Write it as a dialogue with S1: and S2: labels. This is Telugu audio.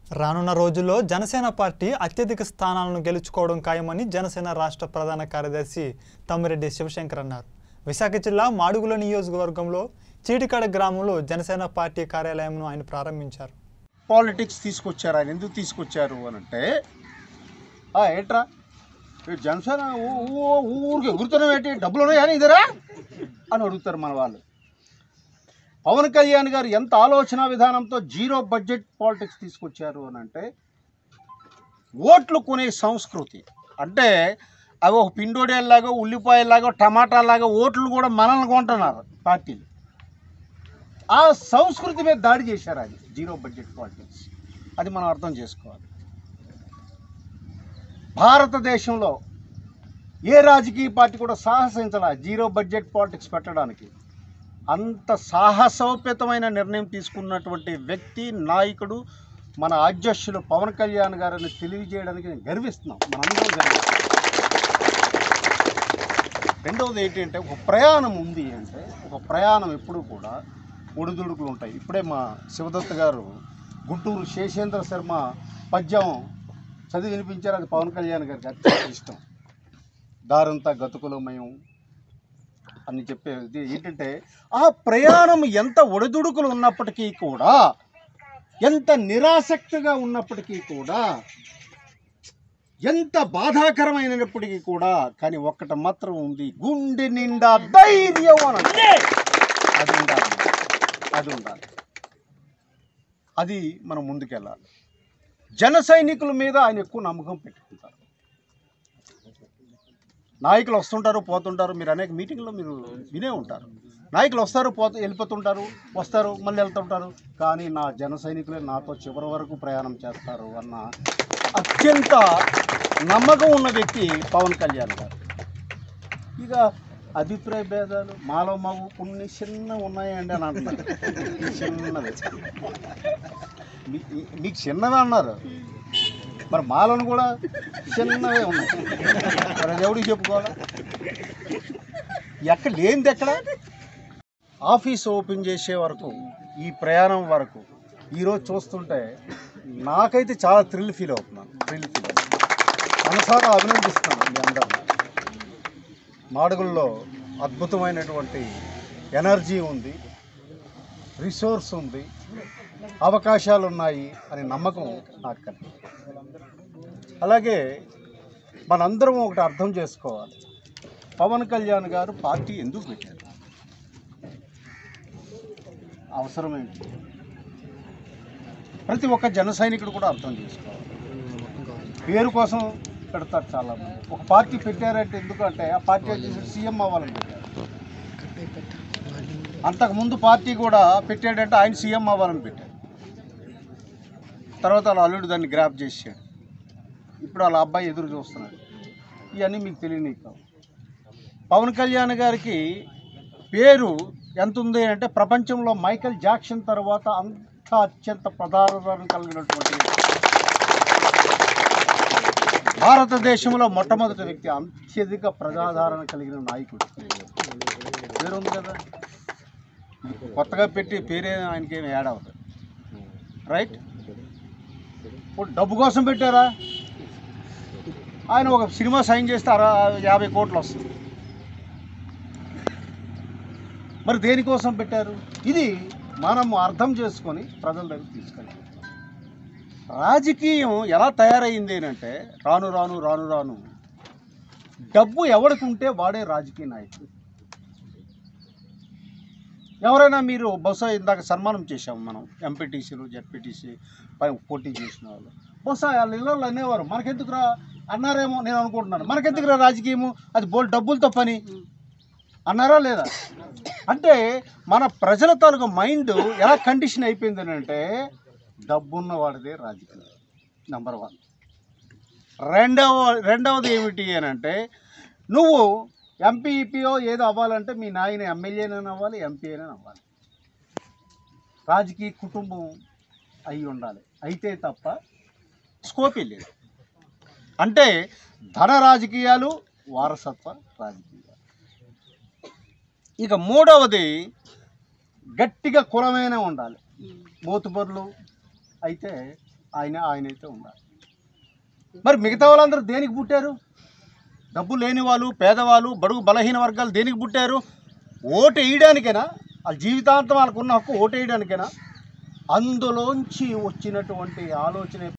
S1: రానున్న రోజుల్లో జనసేన పార్టీ అత్యధిక స్థానాలను గెలుచుకోవడం ఖాయమని జనసేన రాష్ట్ర ప్రధాన కార్యదర్శి తమ్మిరెడ్డి శివశంకర్ అన్నారు విశాఖ జిల్లా మాడుగుల నియోజకవర్గంలో చీటికాడ గ్రామంలో జనసేన పార్టీ కార్యాలయంను ఆయన ప్రారంభించారు
S2: పాలిటిక్స్ తీసుకొచ్చారు ఆయన ఎందుకు తీసుకొచ్చారు అని అంటే "ఆ, ఏంట్రా ఈ జనసేన ఊ- ఊ- ఊరికి ఎగురుతున్నాం ఏంటి డబ్బులు ఉన్నాయా నీ దగ్గర అని అడుగుతారు మన వాళ్ళు పవన్ కళ్యాణ్ గారు ఎంత ఆలోచన విధానంతో జీరో బడ్జెట్ పాలిటిక్స్ తీసుకొచ్చారు అని అంటే ఓట్లు కొనే సంస్కృతి అంటే అవి ఒక పిండోడేలాగా ఉల్లిపాయలాగా టమాటాలాగా ఓట్లు కూడా మనల్ని కొంటున్నారు పార్టీలు ఆ సంస్కృతి మీద దాడి చేశారు అది జీరో బడ్జెట్ పాలిటిక్స్ అది మనం అర్థం చేసుకోవాలి భారతదేశంలో ఏ రాజకీయ పార్టీ కూడా సాహసించాల జీరో బడ్జెట్ పాలిటిక్స్ పెట్టడానికి అంత సాహసోపేతమైన నిర్ణయం తీసుకున్నటువంటి వ్యక్తి నాయకుడు మన అధ్యక్షులు పవన్ కళ్యాణ్ గారిని తెలియజేయడానికి నేను గర్విస్తున్నాం మనందరం గర్విస్తున్నాం రెండవది ఏంటంటే ఒక ప్రయాణం ఉంది అంటే ఒక ప్రయాణం ఎప్పుడు కూడా ఒడిదుడుకులు ఉంటాయి ఇప్పుడే మా శివదత్త గారు గుంటూరు శేషేంద్ర శర్మ పద్యం చదివి వినిపించారు అది పవన్ కళ్యాణ్ గారికి అత్యంత ఇష్టం దారంతా గతుకులమయం అని చెప్పేది ఏంటంటే ఆ ప్రయాణం ఎంత ఒడిదుడుకులు ఉన్నప్పటికీ కూడా ఎంత నిరాసక్తిగా ఉన్నప్పటికీ కూడా ఎంత బాధాకరమైనప్పటికీ కూడా కానీ ఒక్కటి మాత్రం ఉంది గుండె నిండా ధైర్యం అని అంటే అది ఉండాలి అది ఉండాలి అది మనం ముందుకెళ్ళాలి జన సైనికుల మీద ఆయన ఎక్కువ నమ్మకం పెట్టుకుంటారు నాయకులు వస్తుంటారు పోతుంటారు మీరు అనేక మీటింగ్లో మీరు వినే ఉంటారు నాయకులు వస్తారు పోతూ వెళ్ళిపోతుంటారు వస్తారు మళ్ళీ వెళ్తుంటారు కానీ నా జన సైనికులే నాతో చివరి వరకు ప్రయాణం చేస్తారు అన్న అత్యంత నమ్మకం ఉన్న వ్యక్తి పవన్ కళ్యాణ్ గారు ఇక అభిప్రాయ భేదాలు మాలో మాకు కొన్ని చిన్న ఉన్నాయండి అని అంటున్నారు చిన్నది మీ- మీకు చిన్నవే అన్నారు మరి మాలను కూడా చిన్నవే ఉన్నాయి మరి అది ఎవడికి చెప్పుకోవాలా ఎక్కడ లేనిది ఎక్కడ ఆఫీస్ ఓపెన్ చేసే వరకు ఈ ప్రయాణం వరకు ఈరోజు చూస్తుంటే నాకైతే చాలా థ్రిల్ ఫీల్ అవుతున్నాను థ్రిల్ ఫీల్ అవుతున్నాను మనసారా అభినందిస్తున్నాను మీ అందరూ మాడుగుల్లో అద్భుతమైనటువంటి ఎనర్జీ ఉంది రిసోర్స్ ఉంది అవకాశాలు ఉన్నాయి అనే నమ్మకం నాకు కలిగింది అలాగే మనందరం ఒకటి అర్థం చేసుకోవాలి పవన్ కళ్యాణ్ గారు పార్టీ ఎందుకు పెట్టారు అవసరం ఏంటి ప్రతి ఒక్క జన సైనికుడు కూడా అర్థం చేసుకోవాలి పేరు కోసం పెడతారు చాలా మంది ఒక పార్టీ పెట్టారంటే ఎందుకంటే ఆ పార్టీ వచ్చేసి సీఎం అవ్వాలని పెట్టారు అంతకుముందు పార్టీ కూడా పెట్టాడంటే ఆయన సీఎం అవ్వాలని పెట్టాడు తర్వాత వాళ్ళ అల్లుడు దాన్ని గ్రాప్ చేసాడు ఇప్పుడు వాళ్ళ అబ్బాయి ఎదురు చూస్తున్నాడు ఇవన్నీ మీకు తెలియని కావు పవన్ కళ్యాణ్ గారికి పేరు ఎంత ఉంది అంటే ప్రపంచంలో మైకేల్ జాక్సన్ తర్వాత అంత అత్యంత ప్రధాన కలిగినటువంటి వ్యక్తి. భారతదేశంలో మొట్టమొదటి వ్యక్తి అత్యధిక ప్రజాదరణ కలిగిన నాయకుడు పేరు ఉంది కదా కొత్తగా పెట్టి పేరే ఆయనకి ఏమి యాడ్ అవుతుంది రైట్ ఇప్పుడు డబ్బు కోసం పెట్టారా ఆయన ఒక సినిమా సైన్ చేస్తే అర యాభై కోట్లు వస్తుంది మరి దేనికోసం పెట్టారు ఇది మనం అర్థం చేసుకొని ప్రజల దగ్గర తీసుకెళ్ళాలి రాజకీయం ఎలా తయారైంది అంటే రాను రాను రాను రాను డబ్బు ఎవరికి ఉంటే వాడే రాజకీయ నాయకుడు ఎవరైనా మీరు బహుశా ఇందాక సన్మానం చేశాము మనం ఎంపీటీసీలు జెడ్పీటీసీ పై పోటీ చేసిన వాళ్ళు బహుశా వాళ్ళ ఇళ్ళల్లో అనేవారు మనకెందుకురా అన్నారేమో నేను అనుకుంటున్నాను మనకెందుకురా రాజకీయము అది బోల్ డబ్బులతో పని అన్నారా లేదా అంటే మన ప్రజల తాలూకు మైండ్ ఎలా కండిషన్ అయిపోయింది అని అంటే డబ్బున్న వాడిదే రాజకీయం నెంబర్ వన్ రెండవ రెండవది ఏమిటి అని అంటే నువ్వు ఎంపీపీఓ ఏదో అవ్వాలంటే మీ నాయన ఎమ్మెల్యేనైనా అవ్వాలి ఎంపీ అయినా అవ్వాలి రాజకీయ కుటుంబం అయి ఉండాలి అయితే తప్ప స్కోపే లేదు అంటే ధన రాజకీయాలు వారసత్వ రాజకీయాలు ఇక మూడవది గట్టిగా కులమైన ఉండాలి మోతుబర్లు అయితే ఆయన ఆయనైతే ఉండాలి మరి మిగతా వాళ్ళందరూ దేనికి పుట్టారు డబ్బు లేని వాళ్ళు పేదవాళ్ళు బడుగు బలహీన వర్గాలు దేనికి పుట్టారు ఓటు వేయడానికైనా వాళ్ళ జీవితాంతం వాళ్ళకున్న హక్కు ఓటు వేయడానికైనా అందులోంచి వచ్చినటువంటి ఆలోచన